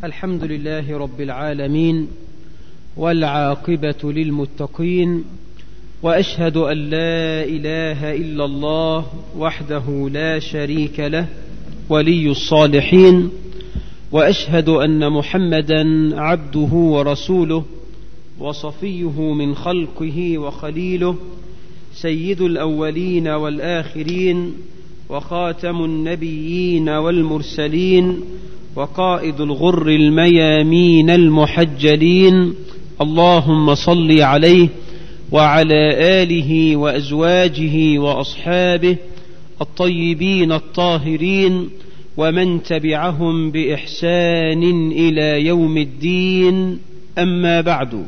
الحمد لله رب العالمين والعاقبة للمتقين وأشهد أن لا إله إلا الله وحده لا شريك له ولي الصالحين وأشهد أن محمدا عبده ورسوله وصفيه من خلقه وخليله سيد الأولين والآخرين وخاتم النبيين والمرسلين وقائد الغر الميامين المحجلين اللهم صل عليه وعلى آله وأزواجه وأصحابه الطيبين الطاهرين ومن تبعهم بإحسان إلى يوم الدين أما بعد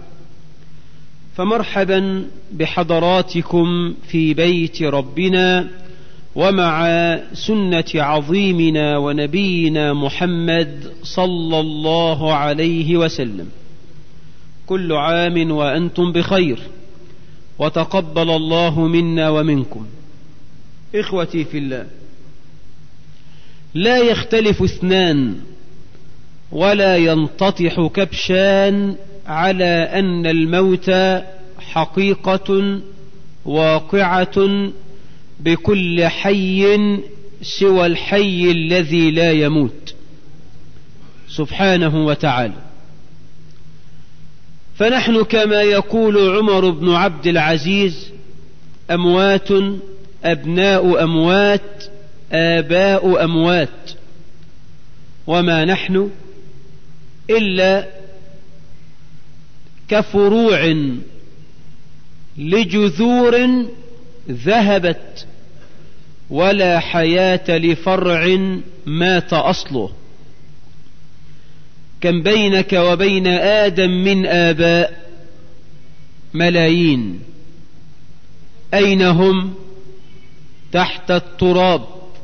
فمرحبا بحضراتكم في بيت ربنا ومع سنة عظيمنا ونبينا محمد صلى الله عليه وسلم كل عام وأنتم بخير وتقبل الله منا ومنكم إخوتي في الله لا يختلف اثنان ولا ينتطح كبشان على أن الموت حقيقة واقعة بكل حي سوى الحي الذي لا يموت سبحانه وتعالى فنحن كما يقول عمر بن عبد العزيز أموات أبناء أموات آباء أموات وما نحن إلا كفروع لجذور ذهبت ولا حياة لفرع مات أصله كم بينك وبين آدم من آباء ملايين أين هم تحت التراب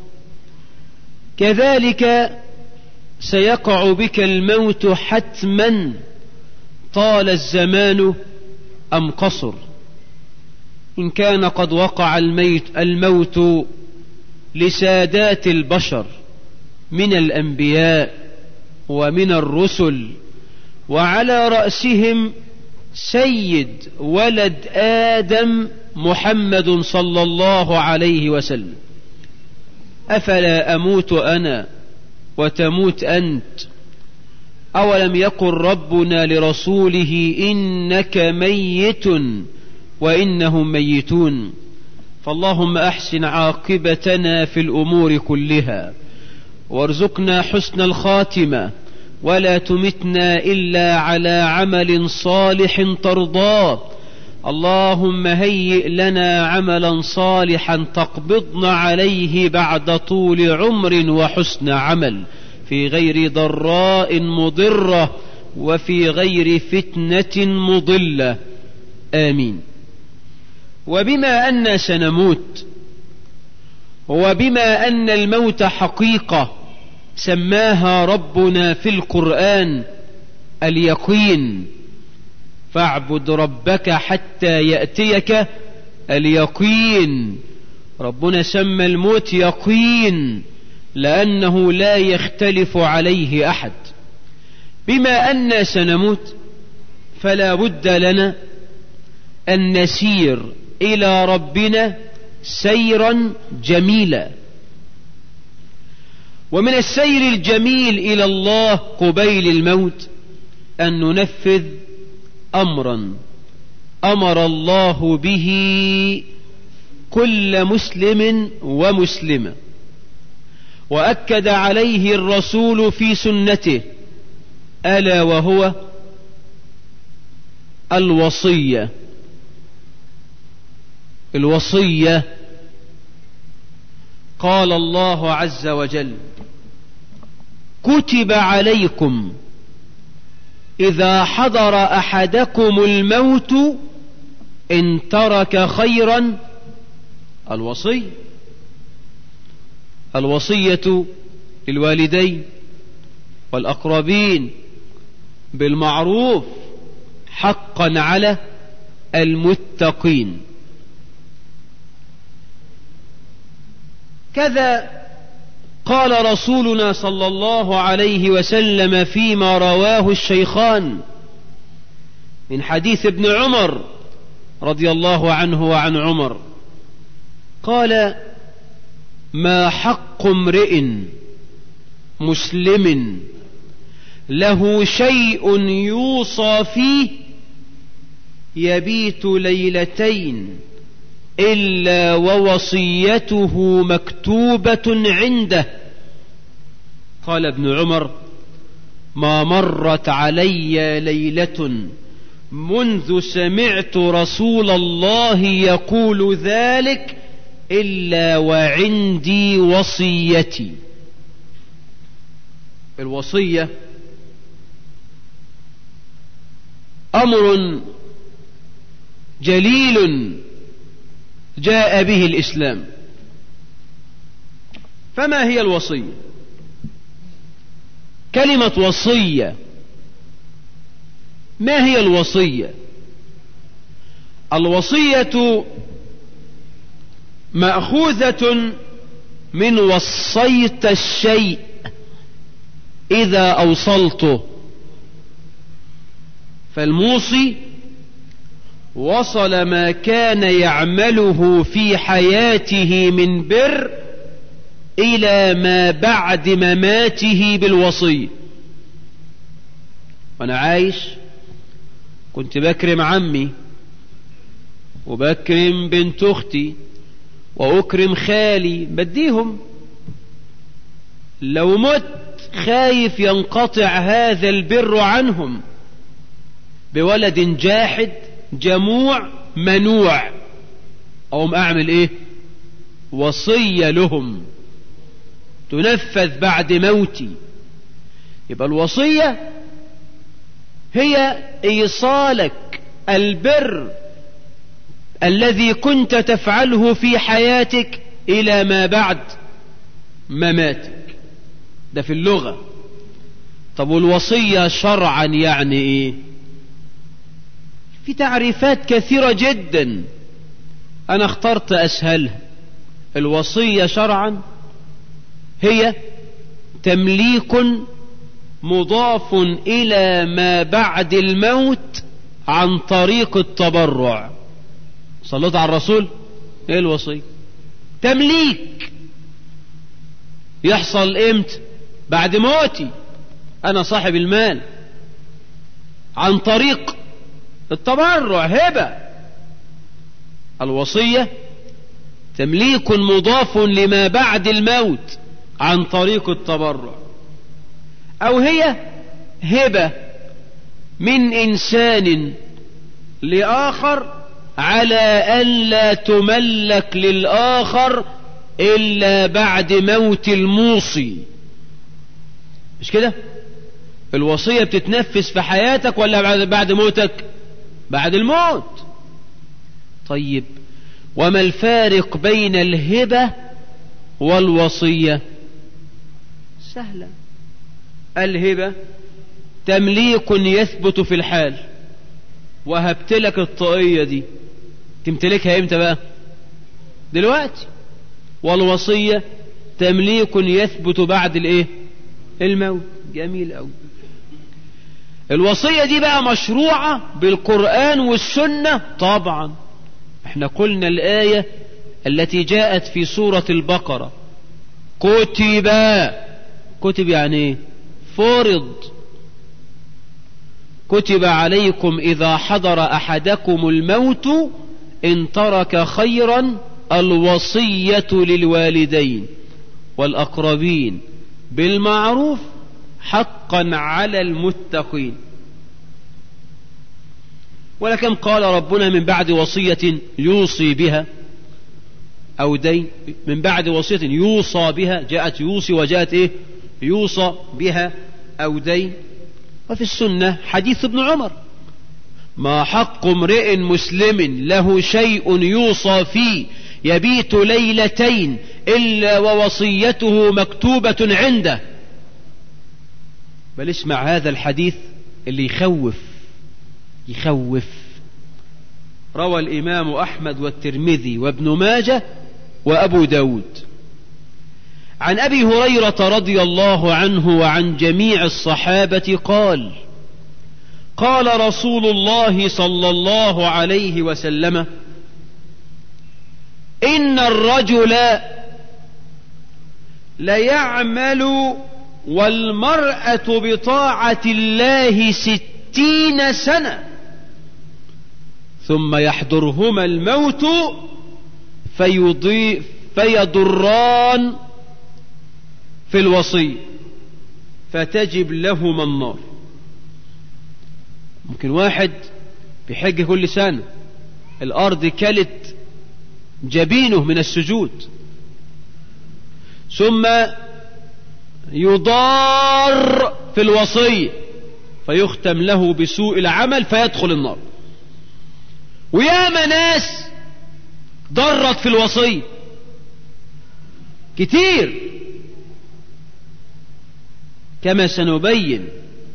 كذلك سيقع بك الموت حتما طال الزمان أم قصر إن كان قد وقع الميت الموت لسادات البشر من الأنبياء ومن الرسل وعلى رأسهم سيد ولد آدم محمد صلى الله عليه وسلم أفلا أموت أنا وتموت أنت أولم يقل ربنا لرسوله إنك ميت وإنهم ميتون فاللهم أحسن عاقبتنا في الأمور كلها وارزقنا حسن الخاتمة ولا تمتنا إلا على عمل صالح ترضاه اللهم هيئ لنا عملا صالحا تقبضنا عليه بعد طول عمر وحسن عمل في غير ضراء مضرة وفي غير فتنة مضلة آمين وبما أن سنموت وبما أن الموت حقيقة سماها ربنا في القرآن اليقين فاعبد ربك حتى يأتيك اليقين ربنا سمى الموت يقين لأنه لا يختلف عليه أحد بما أن سنموت فلا بد لنا أن نسير إلى ربنا سيرا جميلا ومن السير الجميل إلى الله قبيل الموت أن ننفذ أمرا أمر الله به كل مسلم ومسلمة وأكد عليه الرسول في سنته ألا وهو الوصية الوصية قال الله عز وجل كتب عليكم إذا حضر أحدكم الموت إن ترك خيرا الوصي الوصية للوالدين والأقربين بالمعروف حقا على المتقين كذا قال رسولنا صلى الله عليه وسلم فيما رواه الشيخان من حديث ابن عمر رضي الله عنه وعن عمر قال ما حق امرئ مسلم له شيء يوصى فيه يبيت ليلتين إلا ووصيته مكتوبة عنده قال ابن عمر ما مرت علي ليلة منذ سمعت رسول الله يقول ذلك إلا وعندي وصيتي الوصية أمر جليل جاء به الإسلام فما هي الوصية كلمة وصية ما هي الوصية الوصية مأخوذة من وصيت الشيء إذا أوصلته فالموصي وصل ما كان يعمله في حياته من بر إلى ما بعد مماته بالوصية وأنا عايش كنت بكرم عمي وبكرم بنت أختي وأكرم خالي بديهم لو مت خايف ينقطع هذا البر عنهم بولد جاحد جموع منوع أقوم أعمل إيه وصية لهم تنفذ بعد موتي يبقى الوصية هي إيصالك البر الذي كنت تفعله في حياتك إلى ما بعد مماتك ده في اللغة طب والوصية شرعا يعني إيه في تعريفات كثيرة جدا أنا اخترت أسهلها الوصية شرعا هي تمليك مضاف إلى ما بعد الموت عن طريق التبرع صليت على الرسول ايه الوصية تمليك يحصل امتى بعد موتي انا صاحب المال عن طريق التبرع هبة الوصية تمليك مضاف لما بعد الموت عن طريق التبرع او هي هبة من انسان لاخر على ألا تملك للآخر إلا بعد موت الموصي مش كده الوصية بتتنفذ في حياتك ولا بعد موتك بعد الموت طيب وما الفارق بين الهبة والوصية سهلة الهبة تمليك يثبت في الحال وهبت لك الطاقية دي تمتلكها امتى بقى دلوقتي والوصية تمليك يثبت بعد الايه الموت جميل قوي الوصية دي بقى مشروعة بالقرآن والسنة طبعا احنا قلنا الآية التي جاءت في سورة البقرة كتب كتب يعني ايه فرض كتب عليكم إذا حضر أحدكم الموت إن ترك خيرا الوصية للوالدين والأقربين بالمعروف حقا على المتقين ولكم قال ربنا من بعد وصية يوصي بها أو دين من بعد وصية يوصى بها جاءت يوصي وجاءت إيه يوصى بها أو دين وفي السنة حديث ابن عمر ما حق امرئ مسلم له شيء يوصى فيه يبيت ليلتين إلا ووصيته مكتوبة عنده بل اسمع هذا الحديث اللي يخوف يخوف روى الإمام أحمد والترمذي وابن ماجه وأبو داود عن ابي هريره رضي الله عنه وعن جميع الصحابه قال قال رسول الله صلى الله عليه وسلم ان الرجل ليعمل والمراه بطاعه الله ستين سنه ثم يحضرهما الموت فيضي فيضران في الوصي فتجب لهما النار ممكن واحد بيحج كل سنة الأرض كلت جبينه من السجود ثم يضار في الوصية فيختم له بسوء العمل فيدخل النار وياما ناس ضرت في الوصية كتير كما سنبين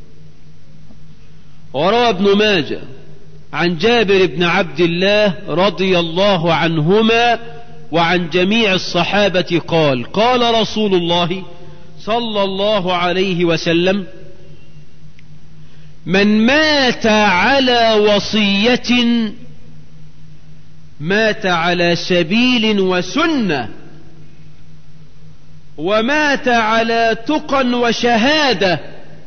وروى ابن ماجه عن جابر بن عبد الله رضي الله عنهما وعن جميع الصحابة قال قال رسول الله صلى الله عليه وسلم من مات على وصية مات على سبيل وسنة ومات على تقى وشهادة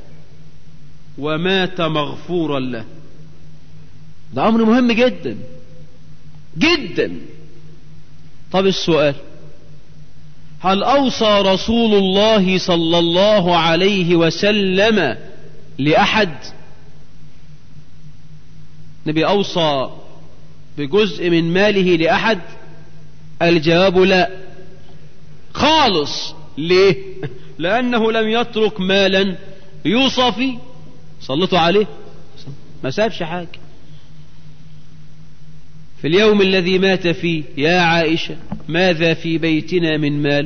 ومات مغفورا له ده أمر مهم جدا جدا طب السؤال هل أوصى رسول الله صلى الله عليه وسلم لأحد نبي أوصى بجزء من ماله لأحد الجواب لا خالص ليه لأنه لم يترك مالا يوصى فيه صلتوا عليه ما سابش حاجة في اليوم الذي مات فيه يا عائشة ماذا في بيتنا من مال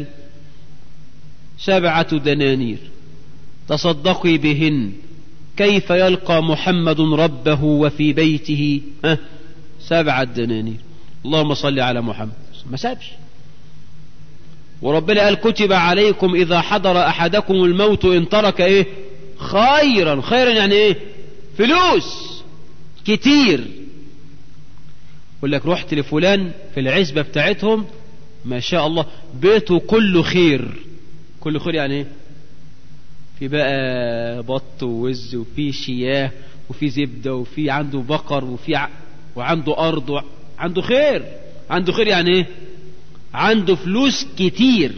سبعة دنانير تصدقي بهن كيف يلقى محمد ربه وفي بيته أه سبعة دنانير اللهم صل على محمد ما سابش وربنا قال كتب عليكم إذا حضر أحدكم الموت إن ترك إيه خيرا خيرا يعني إيه فلوس كتير يقول لك رحت لفلان في العزبة بتاعتهم ما شاء الله بيته كله خير كله خير يعني ايه في بقى بط ووز وفي شياه وفي زبدة وفي عنده بقر وفي ع... وعنده أرض و... عنده خير عنده خير يعني ايه عنده فلوس كتير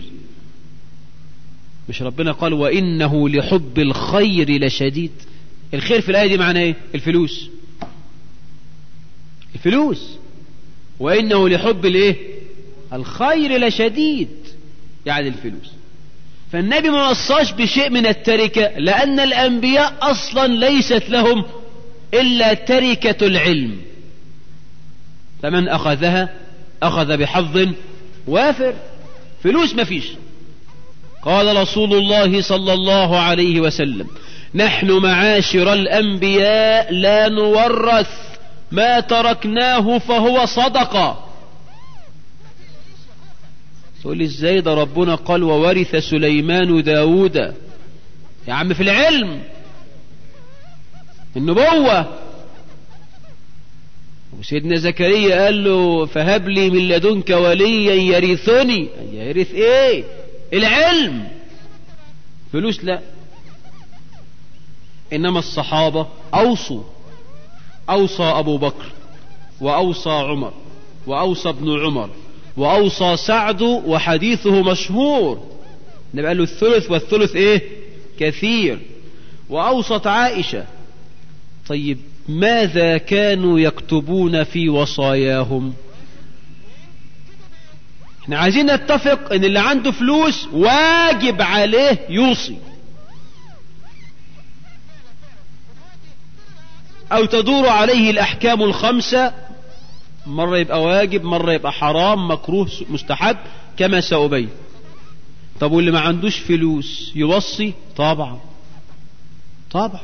مش ربنا قال وإنه لحب الخير لشديد الخير في الآية دي معناه ايه الفلوس الفلوس وإنه لحب الايه الخير لشديد يعني الفلوس فالنبي ما وصاش بشيء من التركة لأن الأنبياء أصلا ليست لهم إلا تركة العلم فمن أخذها أخذ بحظ وافر فلوس ما فيش قال رسول الله صلى الله عليه وسلم نحن معاشر الأنبياء لا نورث ما تركناه فهو صدقة تقول لي ازاي ده ربنا قال وورث سليمان داود يا عم في العلم النبوة وسيدنا زكريا قال له فهب لي من لدنك وليا يرثني يرث ايه العلم فلوس لا انما الصحابة اوصوا اوصى ابو بكر واوصى عمر واوصى ابن عمر واوصى سعد وحديثه مشهور النبي قال له الثلث والثلث ايه كثير واوصت عائشة طيب ماذا كانوا يكتبون في وصاياهم احنا عايزين نتفق ان اللي عنده فلوس واجب عليه يوصي او تدور عليه الاحكام الخمسة مرة يبقى واجب مرة يبقى حرام مكروه مستحب كما سأبين طب واللي ما عندوش فلوس يوصي طبعا طبعا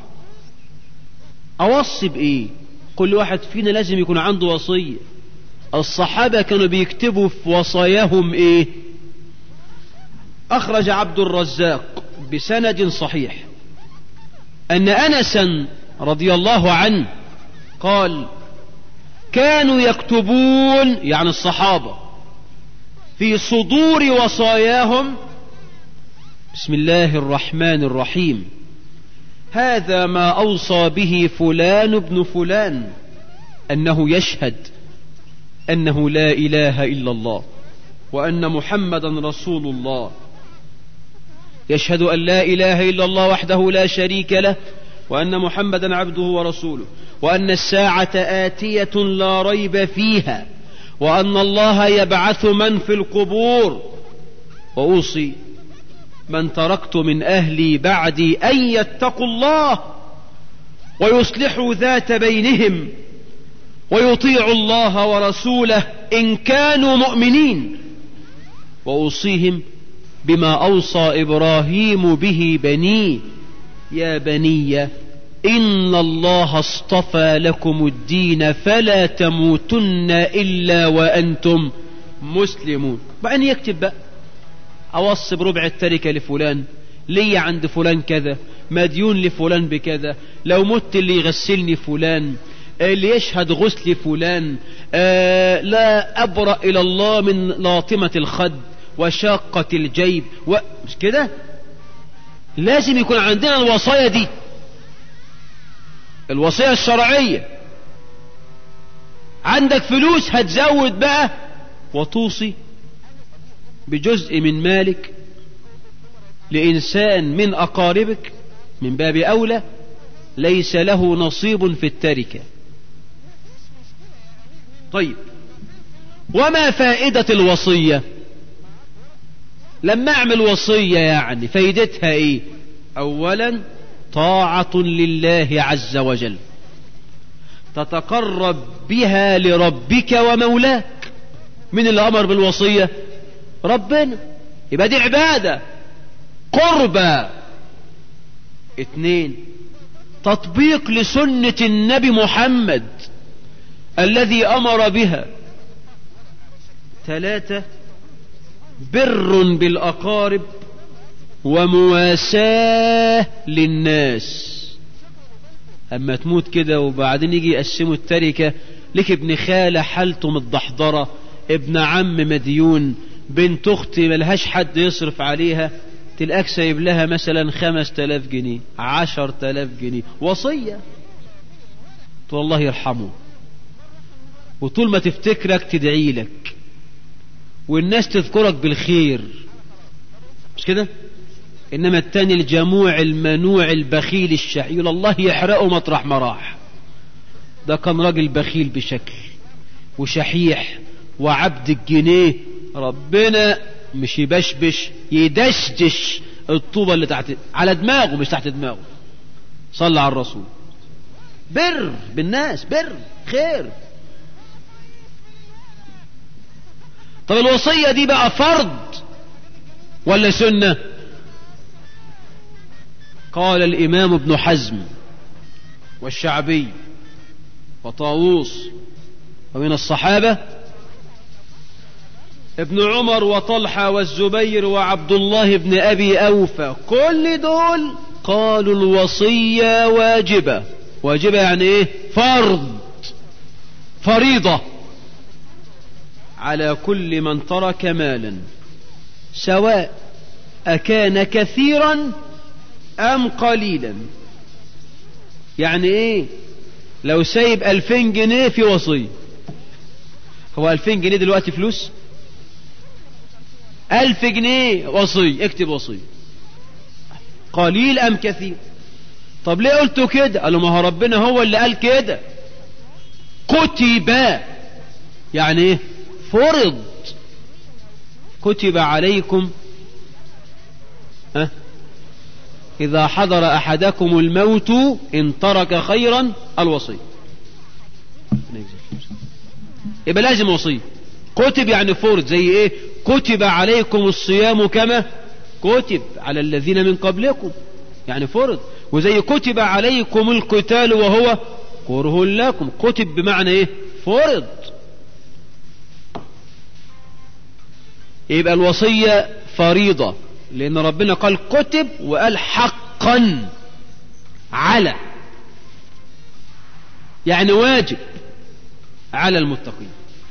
اوصي بايه كل واحد فينا لازم يكون عنده وصية الصحابة كانوا بيكتبوا في وصاياهم ايه أخرج عبد الرزاق بسند صحيح أن أنسا رضي الله عنه قال كانوا يكتبون يعني الصحابة في صدور وصاياهم بسم الله الرحمن الرحيم هذا ما أوصى به فلان ابن فلان أنه يشهد أنه لا إله إلا الله وأن محمدا رسول الله يشهد أن لا إله إلا الله وحده لا شريك له وأن محمدا عبده ورسوله وأن الساعة آتية لا ريب فيها وأن الله يبعث من في القبور وأوصي من تركت من أهلي بعدي أن يتقوا الله ويصلحوا ذات بينهم ويطيعوا الله ورسوله إن كانوا مؤمنين وأوصيهم بما أوصى إبراهيم به بنيه يا بني إن الله اصطفى لكم الدين فلا تموتن إلا وأنتم مسلمون بعدين يكتب بقى أوصي بربع التركة لفلان لي عند فلان كذا مديون لفلان بكذا لو مت اللي يغسلني فلان اللي يشهد غسل فلان آه لا أبرأ إلى الله من لاطمة الخد وشاقة الجيب و... مش كده لازم يكون عندنا الوصايا دي الوصية الشرعية عندك فلوس هتزود بقى وتوصي بجزء من مالك لإنسان من أقاربك من باب أولى ليس له نصيب في التركة طيب وما فائدة الوصية لما اعمل وصية يعني فايدتها ايه اولا طاعة لله عز وجل تتقرب بها لربك ومولاك من اللي امر بالوصية ربنا يبقى دي عبادة قربة اتنين تطبيق لسنة النبي محمد الذي امر بها ثلاثة بر بالاقارب ومواساة للناس اما تموت كده وبعدين يجي يقسموا التركة لك ابن خالة حالته متدحضرة ابن عم مديون بنت اختي ملهاش حد يصرف عليها تلاقيك سايب لها مثلا خمس تلاف جنيه عشر تلاف جنيه وصية تقول الله يرحمه وطول ما تفتكرك تدعي لك والناس تذكرك بالخير مش كده انما التاني الجموع المنوع البخيل الشحيح يقول الله يحرقه مطرح ما راح ده كان راجل بخيل بشكل وشحيح وعبد الجنيه ربنا مش يبشبش يدشدش الطوبة اللي تحت على دماغه مش تحت دماغه صلى على الرسول بر بالناس بر خير طب الوصية دي بقى فرض ولا سنة قال الإمام ابن حزم والشعبي وطاووس ومن الصحابة ابن عمر وطلحة والزبير وعبد الله بن أبي أوفى كل دول قالوا الوصية واجبة واجبة يعني ايه فرض فريضة على كل من ترك مالا سواء أكان كثيرا أم قليلا يعني ايه لو سايب ألفين جنيه في وصية هو ألفين جنيه دلوقتي فلوس ألف جنيه وصية اكتب وصية قليل أم كثير طب ليه قلتوا كده قالوا ما هو ربنا هو اللي قال كده كتب يعني ايه فرض كتب عليكم ها إذا حضر أحدكم الموت إن ترك خيرا الوصي يبقى لازم وصية كتب يعني فرض زي ايه كتب عليكم الصيام كما كتب على الذين من قبلكم يعني فرض وزي كتب عليكم القتال وهو كره لكم كتب بمعنى ايه فرض يبقى الوصية فريضة لأن ربنا قال كتب وقال حقا على يعني واجب على المتقين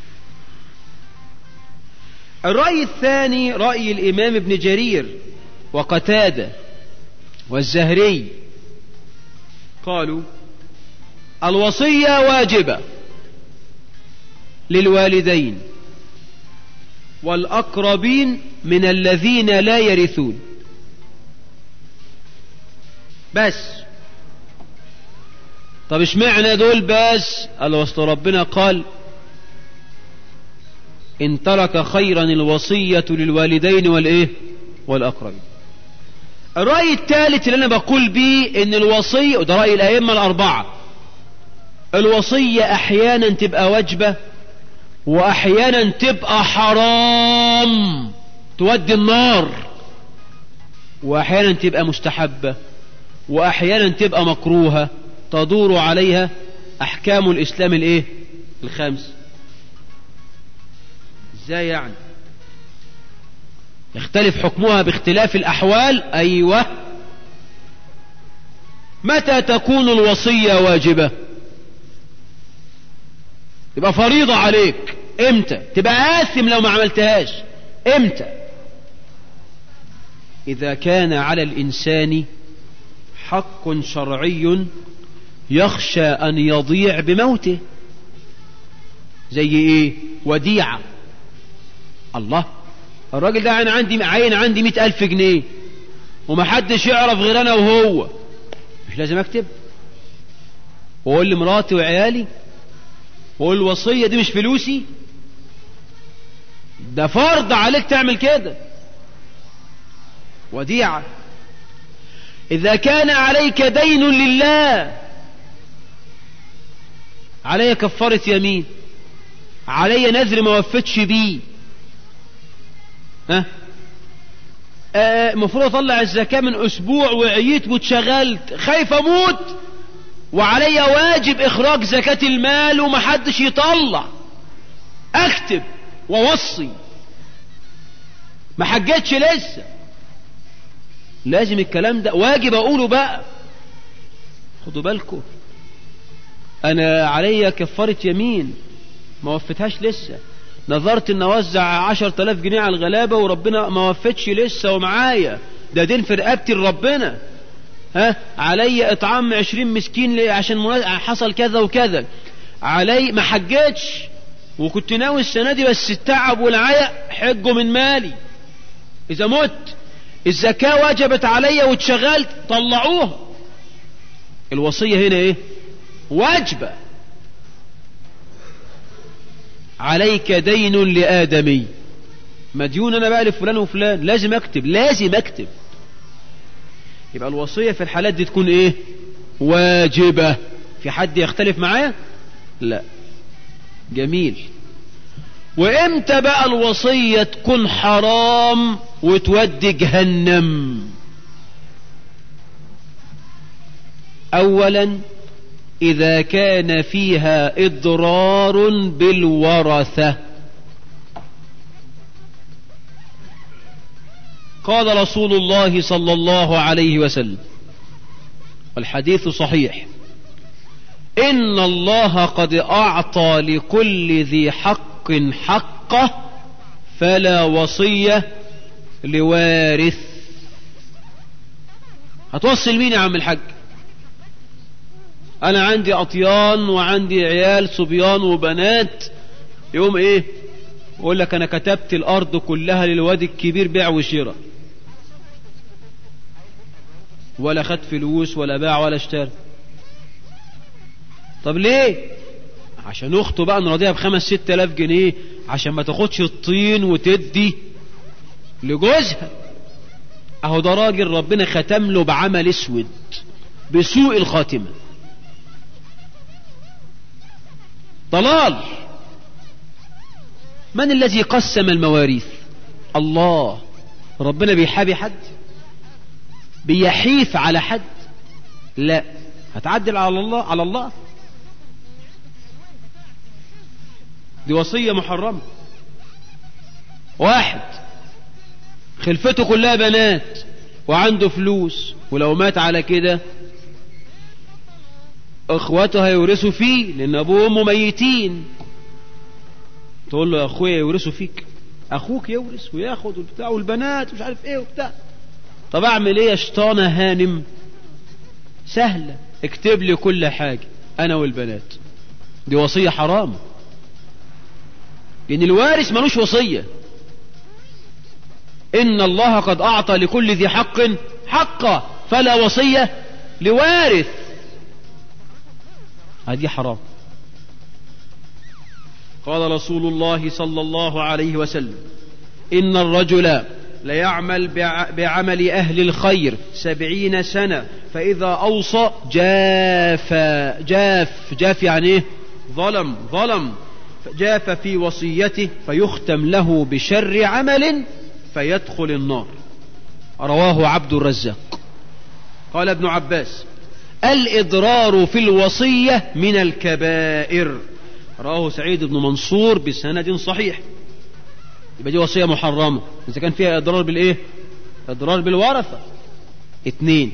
الرأي الثاني رأي الإمام ابن جرير وقتادة والزهري قالوا الوصية واجبة للوالدين والأقربين من الذين لا يرثون بس طب اشمعنى دول بس قال وسط ربنا قال إن ترك خيرا الوصية للوالدين والإيه والأقربين الرأي الثالث اللي أنا بقول بيه إن الوصية وده رأي الأئمة الأربعة الوصية أحيانا تبقى واجبة وأحيانا تبقى حرام تودي النار وأحيانا تبقى مستحبة وأحيانا تبقى مكروهة تدور عليها أحكام الإسلام الإيه الخمس ازاي يعني يختلف حكمها باختلاف الأحوال أيوة متى تكون الوصية واجبة يبقى فريضة عليك امتى تبقى آثم لو ما عملتهاش امتى إذا كان على الإنسان حق شرعي يخشى أن يضيع بموته زي إيه وديعة الله الراجل ده عين عندي عين عندي مئة ألف جنيه ومحدش يعرف غير أنا وهو مش لازم أكتب وأقول لمراتي وعيالي وأقول الوصية دي مش فلوسي ده فرض عليك تعمل كده وديعة إذا كان عليك دين لله علي كفارة يمين علي نذر ما وفتش بيه ها المفروض اطلع الزكاة من اسبوع وعييت واتشغلت خايف اموت وعلي واجب اخراج زكاة المال ومحدش يطلع اكتب ووصي ما حجتش لسه لازم الكلام ده واجب اقوله بقى خدوا بالكم انا علي كفارة يمين ما وفتهاش لسه نظرت ان اوزع عشر تلاف جنيه على الغلابة وربنا ما وفتش لسه ومعايا ده دين في رقبتي لربنا ها علي اطعام عشرين مسكين عشان حصل كذا وكذا علي ما حجتش وكنت ناوي السنة دي بس التعب والعيا حجوا من مالي اذا مت الزكاة وجبت عليا واتشغلت طلعوها الوصية هنا ايه واجبة عليك دين لآدمي مديون أنا بقى لفلان وفلان لازم أكتب لازم أكتب يبقى الوصية في الحالات دي تكون إيه واجبة في حد يختلف معايا لا جميل وإمتى بقى الوصية تكون حرام وتودي جهنم أولا إذا كان فيها إضرار بالورثة قال رسول الله صلى الله عليه وسلم والحديث صحيح إن الله قد أعطى لكل ذي حق حقه فلا وصية لوارث هتوصل مين يا عم الحاج انا عندي اطيان وعندي عيال صبيان وبنات يوم ايه يقول لك انا كتبت الارض كلها للواد الكبير بيع وشراء ولا خد فلوس ولا باع ولا اشترى طب ليه عشان اخته بقى نراضيها بخمس ست الاف جنيه عشان ما تاخدش الطين وتدي لجوزها اهو ده راجل ربنا ختم له بعمل اسود بسوء الخاتمه ضلال من الذي قسم المواريث الله ربنا بيحابي حد بيحيف على حد لا هتعدل على الله على الله دي وصية محرمة واحد خلفته كلها بنات وعنده فلوس ولو مات على كده اخواته هيورثوا فيه لان ابوه وامه ميتين تقول له يا اخويا يورثوا فيك اخوك يورث وياخد وبتاع والبنات مش عارف ايه وبتاع طب اعمل ايه يا شطانة هانم سهلة اكتب لي كل حاجة انا والبنات دي وصية حرام لان الوارث ملوش وصية ان الله قد اعطى لكل ذي حق حقه فلا وصية لوارث هذه حرام قال رسول الله صلى الله عليه وسلم إن الرجل ليعمل بعمل أهل الخير سبعين سنة فإذا أوصى جاف جاف جاف يعني إيه ظلم ظلم جاف في وصيته فيختم له بشر عمل فيدخل النار رواه عبد الرزاق قال ابن عباس الإضرار في الوصية من الكبائر رواه سعيد بن منصور بسند صحيح يبقى دي وصية محرمة إذا كان فيها إضرار بالإيه؟ إضرار بالورثة اتنين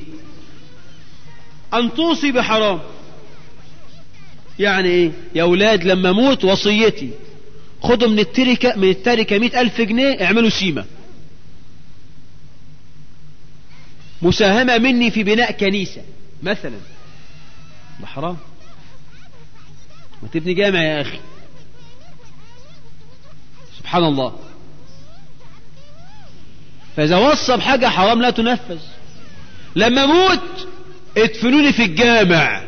أن توصي بحرام يعني إيه؟ يا أولاد لما أموت وصيتي خدوا من التركة من التركة مئة ألف جنيه اعملوا سيمة مساهمة مني في بناء كنيسة مثلا ده حرام ما تبني جامع يا أخي سبحان الله فإذا وصى بحاجة حرام لا تنفذ لما موت ادفنوني في الجامع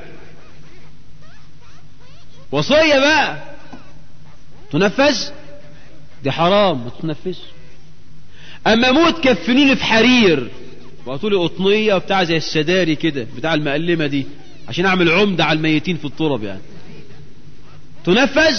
وصية بقى تنفذ دي حرام ما تنفذش اما موت كفنوني في حرير وقتولي قطنية وبتاع زي السداري كده بتاع المقلمة دي عشان اعمل عمدة على الميتين في التراب يعني تنفذ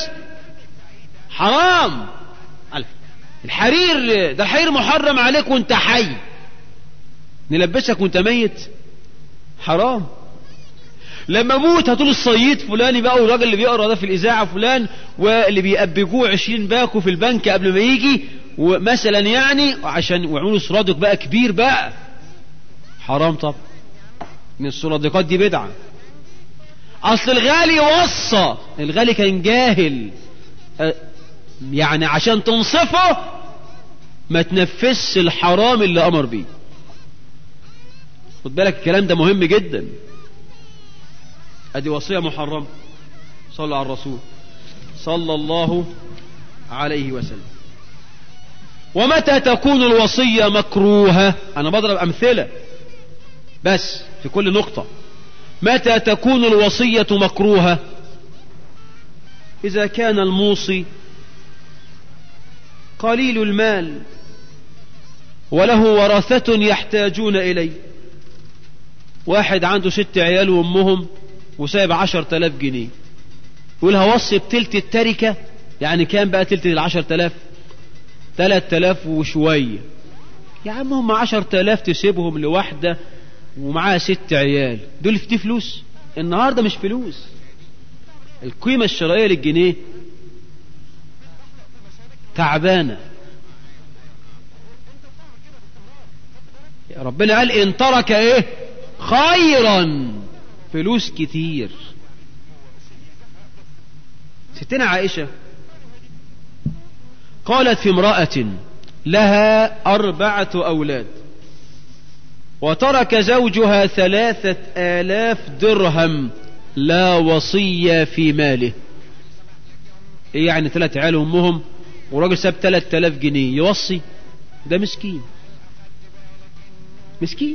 حرام الحرير ده الحرير محرم عليك وانت حي نلبسك وانت ميت حرام لما موت هتقول الصيد فلاني بقى والراجل اللي بيقرا ده في الاذاعه فلان واللي بيأبجوه 20 باكو في البنك قبل ما يجي ومثلا يعني عشان ويعملوا سرادق بقى كبير بقى حرام طب من السرادقات دي بدعه اصل الغالي وصى الغالي كان جاهل يعني عشان تنصفه ما تنفذش الحرام اللي امر بيه خد بالك الكلام ده مهم جدا ادي وصيه محرمه صلى على الرسول صلى الله عليه وسلم ومتى تكون الوصيه مكروهه انا بضرب امثله بس في كل نقطه متى تكون الوصيه مكروهه اذا كان الموصي قليل المال وله ورثة يحتاجون إليه واحد عنده ست عيال وأمهم وسايب عشر تلاف جنيه يقول هوصي بتلت التركة يعني كام بقى تلت العشر تلاف تلات تلاف وشوية يا عم هم عشر تلاف تسيبهم لوحدة ومعاها ست عيال دول دي فلوس النهاردة مش فلوس القيمة الشرائية للجنيه تعبانة ربنا قال ان ترك ايه خيرا فلوس كتير ستنا عائشة قالت في امرأة لها أربعة أولاد وترك زوجها ثلاثة آلاف درهم لا وصية في ماله إيه يعني ثلاث عيال أمهم وراجل ساب 3000 جنيه يوصي ده مسكين مسكين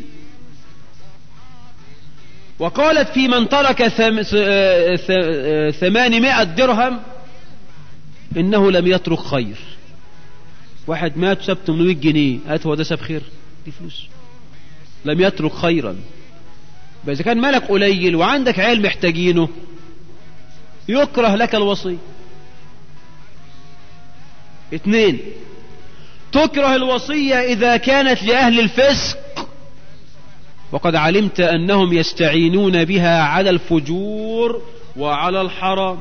وقالت في من ترك ثم ثمانمائة درهم إنه لم يترك خير واحد مات ساب 800 جنيه قالت هو ده ساب خير دي فلوس لم يترك خيرا إذا كان مالك قليل وعندك عيال محتاجينه يكره لك الوصي اثنين تكره الوصية إذا كانت لأهل الفسق وقد علمت أنهم يستعينون بها على الفجور وعلى الحرام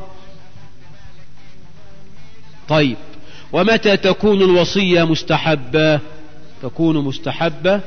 طيب ومتى تكون الوصية مستحبة تكون مستحبة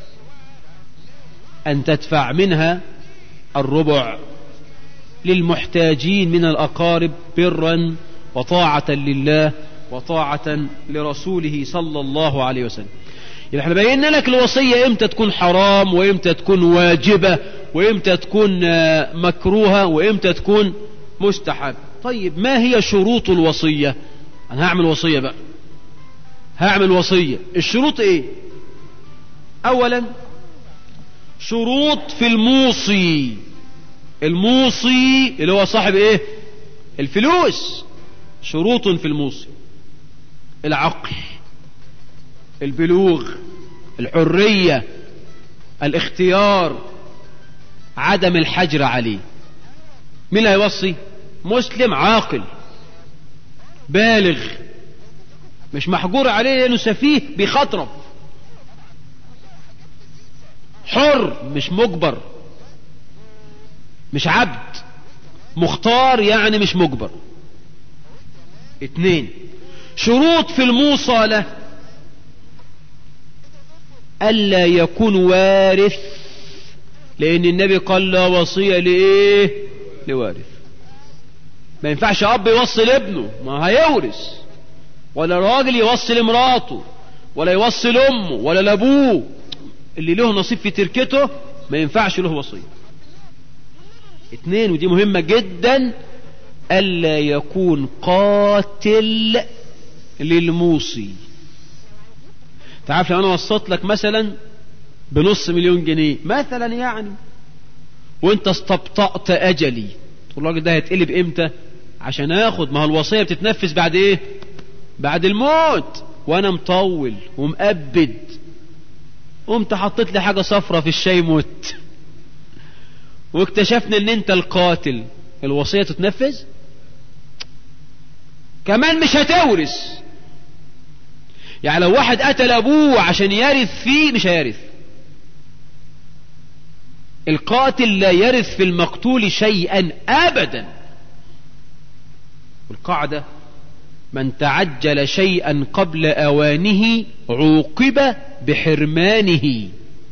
أن تدفع منها الربع للمحتاجين من الأقارب برا وطاعة لله وطاعة لرسوله صلى الله عليه وسلم يبقى احنا بينا لك الوصية امتى تكون حرام وامتى تكون واجبة وامتى تكون مكروهة وامتى تكون مستحب طيب ما هي شروط الوصية انا هعمل وصية بقى هعمل وصية الشروط ايه اولا شروط في الموصي الموصي اللي هو صاحب ايه الفلوس شروط في الموصي العقل البلوغ الحرية الاختيار عدم الحجر عليه مين اللي هيوصي مسلم عاقل بالغ مش محجور عليه لانه سفيه بيخاطرب حر مش مجبر مش عبد مختار يعني مش مجبر اتنين شروط في الموصلة ألا يكون وارث لأن النبي قال لا وصية لإيه لوارث ما ينفعش أب يوصي لابنه ما هيورث ولا راجل يوصي لمراته ولا يوصي لأمه ولا لأبوه اللي له نصيب في تركته ما ينفعش له وصية اتنين ودي مهمة جدا ألا يكون قاتل للموصي تعرف لو أنا وصلت لك مثلا بنص مليون جنيه مثلا يعني وانت استبطأت أجلي تقول الراجل ده هيتقلب امتى عشان اخد ما هو الوصية بتتنفذ بعد ايه بعد الموت وانا مطول ومقبد قمت حطيت لي حاجة صفرة في الشاي موت واكتشفنا ان انت القاتل الوصية تتنفذ كمان مش هتورث يعني لو واحد قتل ابوه عشان يرث فيه مش هيرث القاتل لا يرث في المقتول شيئا ابدا القاعدة من تعجل شيئا قبل اوانه عوقب بحرمانه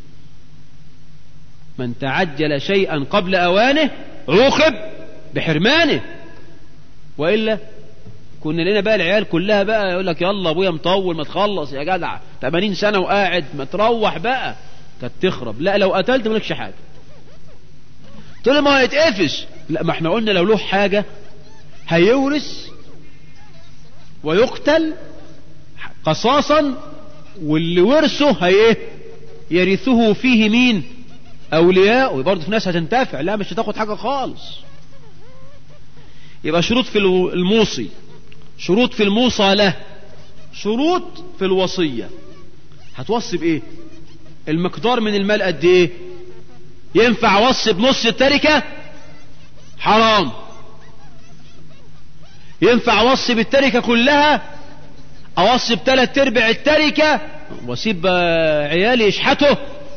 من تعجل شيئا قبل اوانه عوقب بحرمانه والا كنا لنا بقى العيال كلها بقى يقول لك يلا ابويا مطول ما تخلص يا جدع 80 سنه وقاعد ما تروح بقى كانت تخرب لا لو قتلت مالكش حاجه تقول ما هيتقفش لا ما احنا قلنا لو له حاجه هيورث ويقتل قصاصا واللي ورثه هي يرثه فيه مين اولياء وبرضه في ناس هتنتفع لا مش هتاخد حاجه خالص يبقى شروط في الموصي شروط في الموصى له شروط في الوصية هتوصي بايه المقدار من المال قد ايه ينفع اوصي بنص التركة حرام ينفع اوصي بالتركة كلها اوصي بثلاث ارباع التركة واسيب عيالي يشحته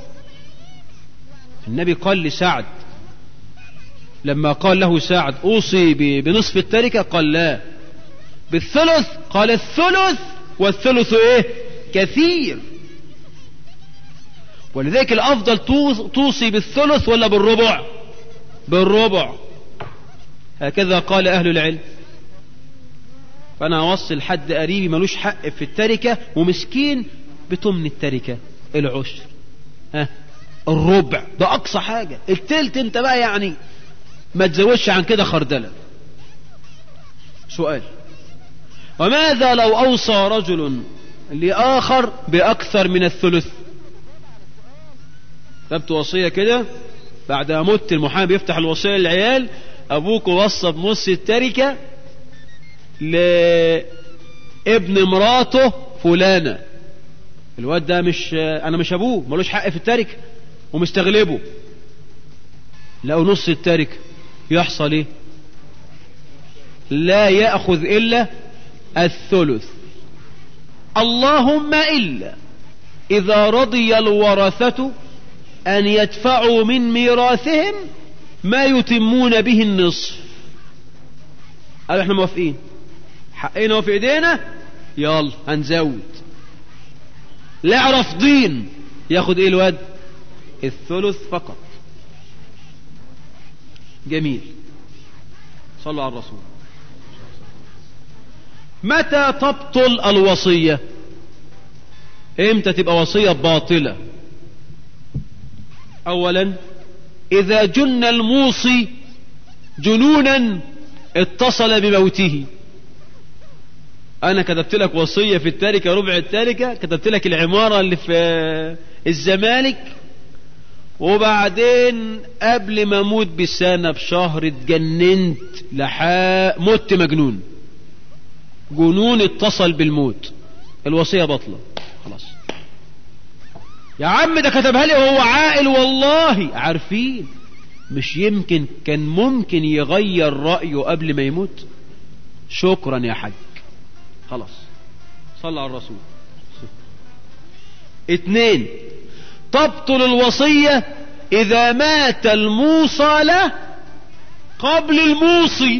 النبي قال لسعد لما قال له سعد اوصي بنصف التركة قال لا بالثلث قال الثلث والثلث ايه كثير ولذلك الافضل توصي بالثلث ولا بالربع بالربع هكذا قال اهل العلم فانا اوصي لحد قريبي ملوش حق في التركة ومسكين بتمن التركة العشر ها الربع ده اقصى حاجة التلت انت بقى يعني ما تزودش عن كده خردلة سؤال وماذا لو أوصى رجل لآخر بأكثر من الثلث كتبت وصية كده بعد ما مت المحامي بيفتح الوصية للعيال أبوك وصى بنص التركة لابن مراته فلانة الواد ده مش أنا مش أبوه ملوش حق في التركة ومستغلبه لو نص التركة يحصل ايه لا يأخذ إلا الثلث اللهم إلا إذا رضي الورثة أن يدفعوا من ميراثهم ما يتمون به النصف قالوا احنا موافقين حقنا في ايدينا يلا هنزود لا رافضين ياخد ايه الواد الثلث فقط جميل صلوا على الرسول متى تبطل الوصية امتى تبقى وصية باطلة اولا اذا جن الموصي جنونا اتصل بموته انا كتبت لك وصية في التاركة ربع التاركة كتبت لك العمارة اللي في الزمالك وبعدين قبل ما اموت بسنة بشهر اتجننت لحق مت مجنون جنون اتصل بالموت الوصية بطلة خلاص يا عم ده كتبها لي وهو عاقل والله عارفين مش يمكن كان ممكن يغير رأيه قبل ما يموت شكرا يا حاج خلاص صلى على الرسول اتنين تبطل الوصية إذا مات الموصى له قبل الموصي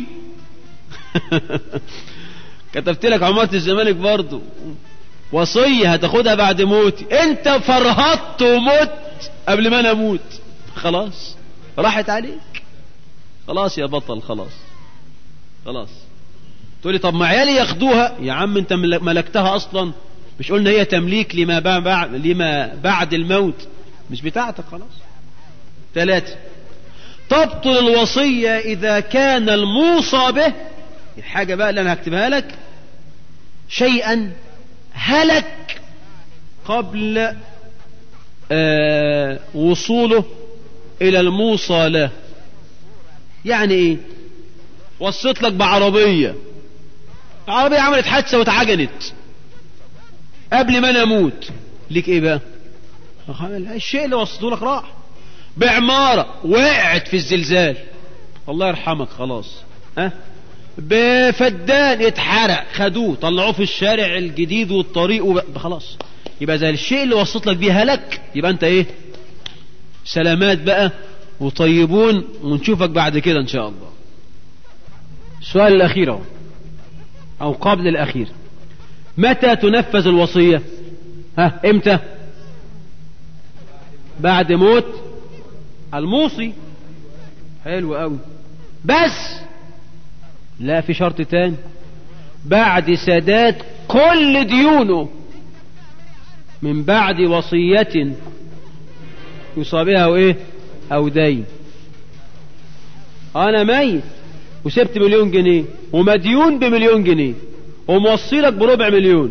كتبت لك عمارة الزمالك برضو وصية هتاخدها بعد موتي انت فرهطت ومت قبل ما انا اموت خلاص راحت عليك خلاص يا بطل خلاص خلاص تقولي طب ما عيالي ياخدوها يا عم انت ملكتها اصلا مش قلنا هي تمليك لما بعد, لما بعد الموت مش بتاعتك خلاص ثلاثة تبطل الوصية إذا كان الموصى به الحاجة بقى اللي أنا هكتبها لك شيئا هلك قبل آه وصوله إلى الموصى له يعني إيه وصيت لك بعربية عربية عملت حادثة واتعجنت قبل ما انا اموت ليك ايه بقى الشيء اللي وصلته لك راح بعمارة وقعت في الزلزال الله يرحمك خلاص ها بفدان اتحرق خدوه طلعوه في الشارع الجديد والطريق وب... خلاص يبقى زي الشيء اللي وصلت لك بيه هلك يبقى انت ايه سلامات بقى وطيبون ونشوفك بعد كده ان شاء الله السؤال الاخير اهو او قبل الاخير متى تنفذ الوصية ها امتى بعد موت الموصي حلو قوي بس لا في شرط تاني بعد سداد كل ديونه من بعد وصية يصابها وايه او دين انا ميت وسبت مليون جنيه ومديون بمليون جنيه وموصي لك بربع مليون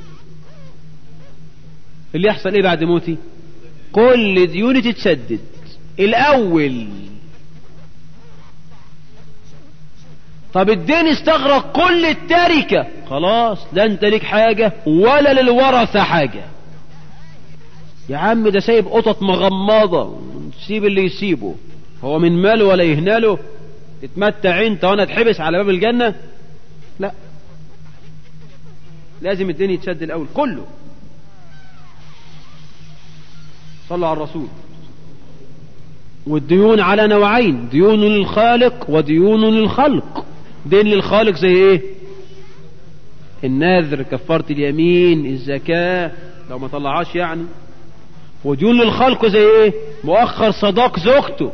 اللي يحصل ايه بعد موتي كل ديوني تتسدد الاول طب الدين استغرق كل التركة خلاص لا انت ليك حاجة ولا للورثة حاجة يا عم ده سايب قطط مغمضة سيب اللي يسيبه هو من ماله ولا يهناله تتمتع انت وانا اتحبس على باب الجنة لا لازم الدين يتسد الاول كله صلوا على الرسول والديون على نوعين ديون للخالق وديون للخلق دين للخالق زي ايه النذر كفارة اليمين الزكاة لو ما طلعهاش يعني وديون للخلق زي ايه مؤخر صداق زوجته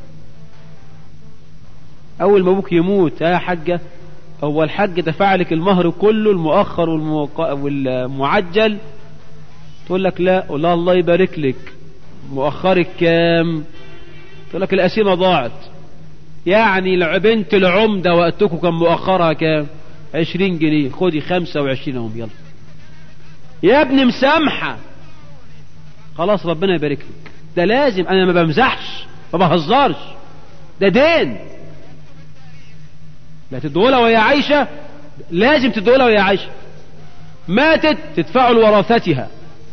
اول ما ابوك يموت يا حاجة هو الحج دفع لك المهر كله المؤخر والمعجل تقول لك لا والله الله يبارك لك مؤخرك كام تقول لك القسيمة ضاعت يعني بنت العمدة وقتكم كان مؤخرها كام عشرين جنيه خدي خمسة وعشرين اهم يلا يا ابني مسامحة خلاص ربنا يبارك لك ده لازم انا ما بمزحش ما بهزرش ده دين لا تدولها وهي عايشة لازم تدولها وهي عايشة ماتت تدفعوا لورثتها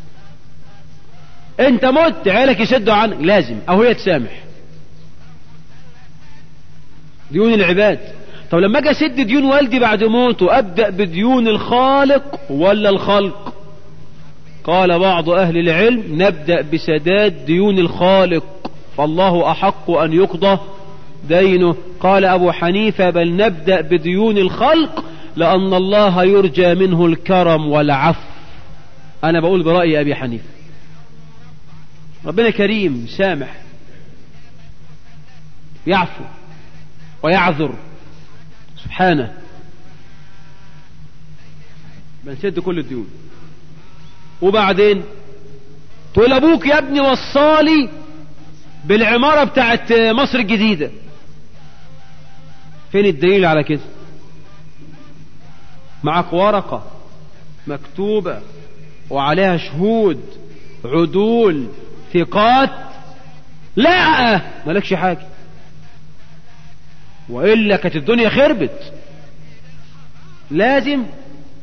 انت مت عيالك يسدوا عنك لازم او هي تسامح ديون العباد طب لما اجي اسد ديون والدي بعد موته ابدا بديون الخالق ولا الخلق قال بعض اهل العلم نبدا بسداد ديون الخالق فالله احق ان يقضى دينه قال ابو حنيفه بل نبدا بديون الخلق لان الله يرجى منه الكرم والعفو أنا بقول برأي أبي حنيفة ربنا كريم سامح يعفو ويعذر سبحانه بنسد كل الديون وبعدين تقول ابوك يا ابني وصالي بالعمارة بتاعت مصر الجديدة فين الدليل على كده معك ورقة مكتوبة وعليها شهود عدول ثقات لا مالكش حاجة وإلا كانت الدنيا خربت لازم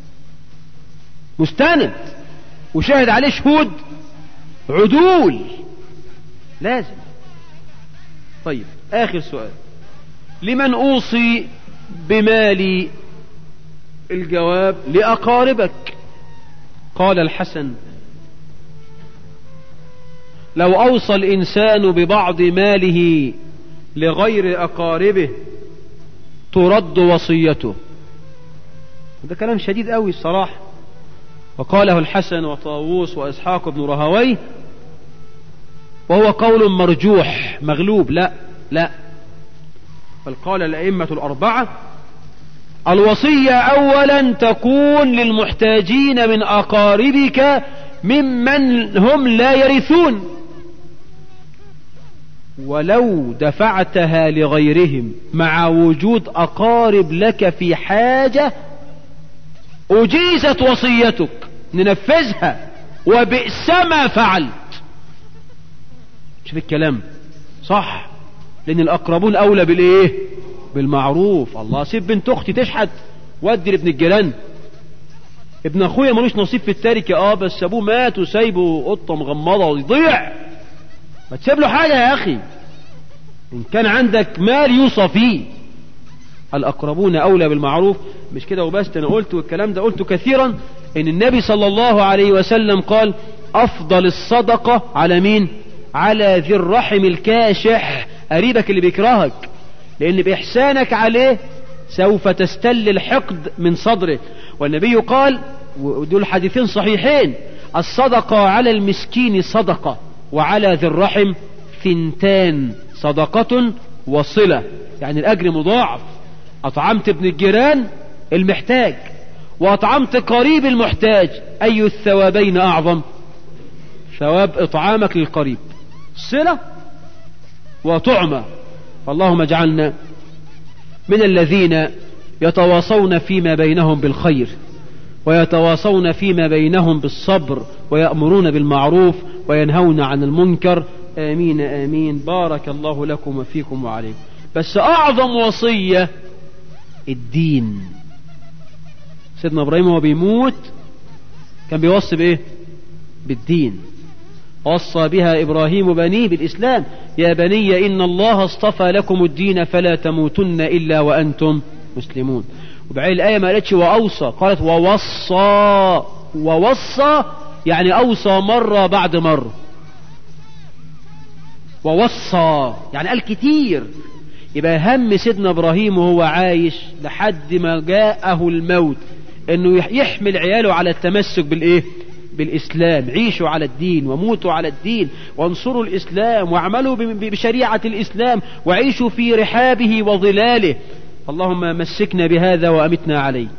مستند وشاهد عليه شهود عدول لازم طيب آخر سؤال لمن أوصي بمالي الجواب لأقاربك قال الحسن لو أوصى الإنسان ببعض ماله لغير أقاربه ترد وصيته ده كلام شديد قوي الصراحة وقاله الحسن وطاووس وإسحاق بن رهوي وهو قول مرجوح مغلوب لا لا بل قال الأئمة الأربعة الوصية أولا تكون للمحتاجين من أقاربك ممن هم لا يرثون ولو دفعتها لغيرهم مع وجود أقارب لك في حاجة أجيزت وصيتك ننفذها وبئس ما فعلت شوف الكلام صح لأن الأقربون أولى بالإيه بالمعروف الله سيب بنت أختي تشحت ودي لابن الجيران ابن أخويا ملوش نصيب في التركة اه بس أبوه مات وسايبه قطة مغمضة ويضيع ما تسيب له حاجة يا أخي إن كان عندك مال يوصى فيه الأقربون أولى بالمعروف مش كده وبس أنا قلت والكلام ده قلته كثيرا إن النبي صلى الله عليه وسلم قال أفضل الصدقة على مين على ذي الرحم الكاشح قريبك اللي بيكرهك لأن بإحسانك عليه سوف تستل الحقد من صدره والنبي قال ودول حديثين صحيحين الصدقة على المسكين صدقة وعلى ذي الرحم ثنتان صدقة وصلة يعني الأجر مضاعف أطعمت ابن الجيران المحتاج وأطعمت قريب المحتاج أي الثوابين أعظم ثواب إطعامك للقريب صلة وطعمة اللهم اجعلنا من الذين يتواصون فيما بينهم بالخير ويتواصون فيما بينهم بالصبر ويأمرون بالمعروف وينهون عن المنكر آمين آمين بارك الله لكم وفيكم وعليكم بس أعظم وصية الدين سيدنا إبراهيم وهو بيموت كان بيوصي بإيه بالدين وصى بها إبراهيم بنيه بالإسلام يا بني إن الله اصطفى لكم الدين فلا تموتن إلا وأنتم مسلمون وبعدين الآية ما قالتش وأوصى قالت ووصى ووصى يعني أوصى مرة بعد مرة ووصى يعني قال كتير يبقى هم سيدنا إبراهيم وهو عايش لحد ما جاءه الموت انه يحمل عياله على التمسك بالايه بالإسلام عيشوا على الدين وموتوا على الدين وانصروا الإسلام واعملوا بشريعة الإسلام وعيشوا في رحابه وظلاله اللهم مسكنا بهذا وأمتنا عليه